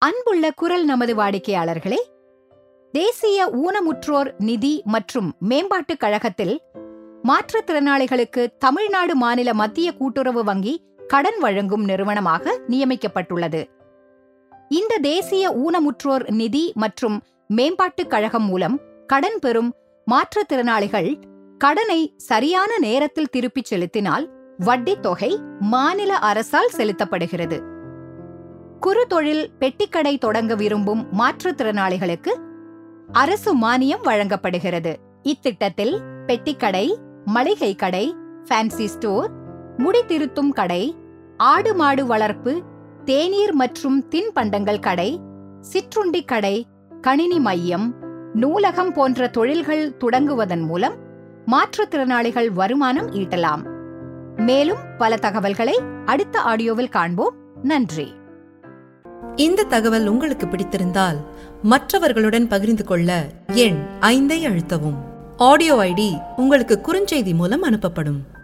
அன்புள்ள குரல் நமது வாடிக்கையாளர்களே தேசிய ஊனமுற்றோர் நிதி மற்றும் மேம்பாட்டுக் கழகத்தில் மாற்றுத்திறனாளிகளுக்கு தமிழ்நாடு மாநில மத்திய கூட்டுறவு வங்கி கடன் வழங்கும் நிறுவனமாக நியமிக்கப்பட்டுள்ளது இந்த தேசிய ஊனமுற்றோர் நிதி மற்றும் மேம்பாட்டுக் கழகம் மூலம் கடன் பெறும் மாற்றுத்திறனாளிகள் கடனை சரியான நேரத்தில் திருப்பிச் செலுத்தினால் வட்டித் தொகை மாநில அரசால் செலுத்தப்படுகிறது குறு தொழில் பெட்டிக்கடை தொடங்க விரும்பும் மாற்றுத்திறனாளிகளுக்கு அரசு மானியம் வழங்கப்படுகிறது இத்திட்டத்தில் பெட்டிக்கடை மளிகை கடை ஃபேன்சி ஸ்டோர் முடி திருத்தும் கடை ஆடு மாடு வளர்ப்பு தேநீர் மற்றும் தின்பண்டங்கள் கடை சிற்றுண்டி கடை கணினி மையம் நூலகம் போன்ற தொழில்கள் தொடங்குவதன் மூலம் மாற்றுத்திறனாளிகள் வருமானம் ஈட்டலாம் மேலும் பல தகவல்களை அடுத்த ஆடியோவில் காண்போம் நன்றி இந்த தகவல் உங்களுக்கு பிடித்திருந்தால் மற்றவர்களுடன் பகிர்ந்து கொள்ள எண் ஐந்தை அழுத்தவும் ஆடியோ ஐடி உங்களுக்கு குறுஞ்செய்தி மூலம் அனுப்பப்படும்